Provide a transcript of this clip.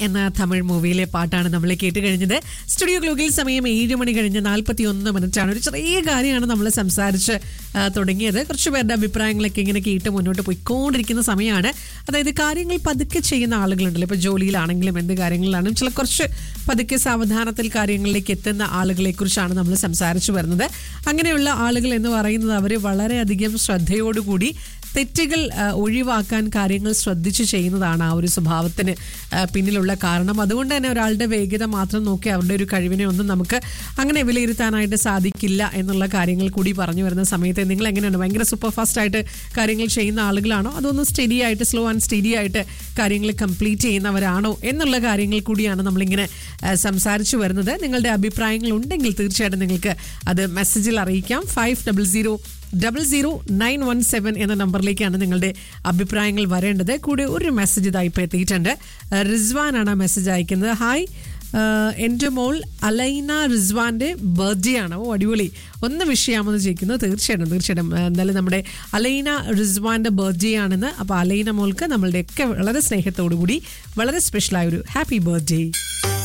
എന്ന തമിഴ് മൂവിയിലെ പാട്ടാണ് നമ്മൾ കേട്ട് കഴിഞ്ഞത് സ്റ്റുഡിയോ ഗ്ലോക്കിൽ സമയം ഏഴ് മണി കഴിഞ്ഞ് നാൽപ്പത്തി ഒന്ന് മിനിറ്റാണ് ഒരു ചെറിയ കാര്യമാണ് നമ്മൾ സംസാരിച്ച് ആ, തുടങ്ങിയത് കുറച്ച് പേരുടെ അഭിപ്രായങ്ങളൊക്കെ ഇങ്ങനെ കേട്ട് മുന്നോട്ട് പോയിക്കൊണ്ടിരിക്കുന്ന സമയമാണ് അതായത് കാര്യങ്ങൾ പതുക്കെ ചെയ്യുന്ന ആളുകളുണ്ടല്ലോ ഇപ്പോൾ ജോലിയിലാണെങ്കിലും എന്ത് കാര്യങ്ങളിലാണെങ്കിലും ചില കുറച്ച് പതുക്കെ സാവധാനത്തിൽ കാര്യങ്ങളിലേക്ക് എത്തുന്ന ആളുകളെ കുറിച്ചാണ് നമ്മൾ സംസാരിച്ചു വരുന്നത് അങ്ങനെയുള്ള ആളുകൾ എന്ന് പറയുന്നത് അവർ വളരെയധികം ശ്രദ്ധയോടുകൂടി തെറ്റുകൾ ആ, ഒഴിവാക്കാൻ കാര്യങ്ങൾ ശ്രദ്ധിച്ചു ചെയ്യുന്നതാണ് ആ ഒരു സ്വഭാവത്തിന് ആ, പിന്നിലുള്ള കാരണം അതുകൊണ്ട് തന്നെ ഒരാളുടെ വേഗത മാത്രം നോക്കി അവരുടെ ഒരു കഴിവിനെ ഒന്നും നമുക്ക് അങ്ങനെ വിലയിരുത്താനായിട്ട് സാധിക്കില്ല എന്നുള്ള കാര്യങ്ങൾ കൂടി പറഞ്ഞു വരുന്ന സമയത്ത് നിങ്ങൾ എങ്ങനെയാണ് ഭയങ്കര സൂപ്പർ ഫാസ്റ്റ് ആയിട്ട് കാര്യങ്ങൾ ചെയ്യുന്ന ആളുകളാണോ അതൊന്ന് സ്റ്റഡി ആയിട്ട് സ്ലോ ആൻഡ് സ്റ്റഡി ആയിട്ട് കാര്യങ്ങൾ കംപ്ലീറ്റ് ചെയ്യുന്നവരാണോ എന്നുള്ള കാര്യങ്ങൾ കൂടിയാണ് നമ്മളിങ്ങനെ ആ, സംസാരിച്ചു വരുന്നത് നിങ്ങളുടെ അഭിപ്രായങ്ങൾ ഉണ്ടെങ്കിൽ തീർച്ചയായിട്ടും നിങ്ങൾക്ക് അത് മെസ്സേജിൽ അറിയിക്കാം five double zero double zero nine one seven എന്ന നമ്പറിലേക്കാണ് നിങ്ങളുടെ അഭിപ്രായങ്ങൾ വരേണ്ടത് കൂടെ ഒരു മെസ്സേജ് ഇതായി ഇപ്പോൾ എത്തിയിട്ടുണ്ട് ഏഹ് റിസ്വാനാണ് ആ മെസ്സേജ് അയക്കുന്നത് ഹായ് ഏഹ് എൻ്റെ മോൾ അലൈന റിസ്വാന്റെ ബർത്ത്ഡേ ആണ് ഓ അടിപൊളി ഒന്ന് വിഷയാമെന്ന് ചോദിക്കുന്നു തീർച്ചയായിട്ടും തീർച്ചയായിട്ടും ഏഹ് എന്തായാലും നമ്മുടെ അലൈന റിസ്വാന്റെ ബർത്ത്ഡേ ആണെന്ന് അപ്പോൾ അലൈന മോൾക്ക് നമ്മളുടെയൊക്കെ വളരെ സ്നേഹത്തോടു കൂടി വളരെ സ്പെഷ്യലായ ഒരു ഹാപ്പി ബർത്ത്ഡേ